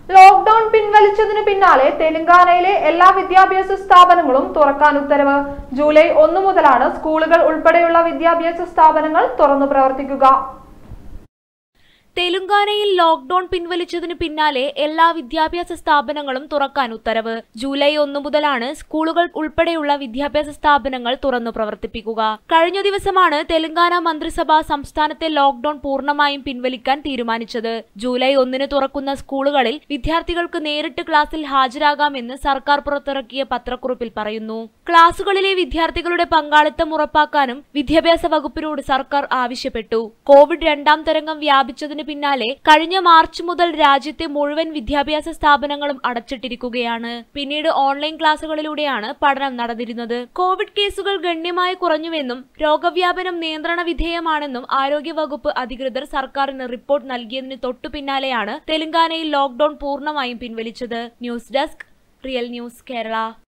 lockdown പിൻവലിച്ചതിനു പിന്നാലെ തെലങ്കാനയിലെ എല്ലാ വിദ്യാഭ്യാസ സ്ഥാപനങ്ങളും തുറക്കാൻ ഉത്തരവ് ജൂലൈ ഒന്നു മുതലാണ് സ്കൂളുകൾ ഉൾപ്പെടെയുള്ള വിദ്യാഭ്യാസ സ്ഥാപനങ്ങൾ തുറന്നു പ്രവർത്തിക്കുക തെലുങ്കാനയിൽ ലോക്ഡൌൺ പിൻവലിച്ചതിന് പിന്നാലെ എല്ലാ വിദ്യാഭ്യാസ സ്ഥാപനങ്ങളും തുറക്കാൻ ഉത്തരവ് ജൂലൈ ഒന്നു മുതലാണ് സ്കൂളുകൾ ഉൾപ്പെടെയുള്ള വിദ്യാഭ്യാസ സ്ഥാപനങ്ങൾ തുറന്നു പ്രവർത്തിപ്പിക്കുക കഴിഞ്ഞ ദിവസമാണ് തെലങ്കാന മന്ത്രിസഭ സംസ്ഥാനത്തെ ലോക്ഡൌൺ പൂർണ്ണമായും പിൻവലിക്കാൻ തീരുമാനിച്ചത് ജൂലൈ ഒന്നിന് തുറക്കുന്ന സ്കൂളുകളിൽ വിദ്യാർത്ഥികൾക്ക് നേരിട്ട് ക്ലാസ്സിൽ ഹാജരാകാമെന്ന് സർക്കാർ പുറത്തിറക്കിയ പത്രക്കുറിപ്പിൽ പറയുന്നു ക്ലാസുകളിലെ വിദ്യാർത്ഥികളുടെ പങ്കാളിത്തം ഉറപ്പാക്കാനും വിദ്യാഭ്യാസ വകുപ്പിനോട് സർക്കാർ ആവശ്യപ്പെട്ടു കോവിഡ് രണ്ടാം തരംഗം വ്യാപിച്ചതിന് പിന്നാലെ കഴിഞ്ഞ മാർച്ച് മുതൽ രാജ്യത്തെ മുഴുവൻ വിദ്യാഭ്യാസ സ്ഥാപനങ്ങളും അടച്ചിട്ടിരിക്കുകയാണ് പിന്നീട് ഓൺലൈൻ ക്ലാസുകളിലൂടെയാണ് പഠനം നടന്നിരുന്നത് കോവിഡ് കേസുകൾ ഗണ്യമായി കുറഞ്ഞുവെന്നും രോഗവ്യാപനം നിയന്ത്രണ വിധേയമാണെന്നും ആരോഗ്യവകുപ്പ് അധികൃതർ സർക്കാരിന് റിപ്പോർട്ട് നൽകിയതിന് തൊട്ടു പിന്നാലെയാണ് തെലങ്കാനയിൽ ലോക്ഡൌൺ പൂർണ്ണമായും പിൻവലിച്ചത് news desk real news Kerala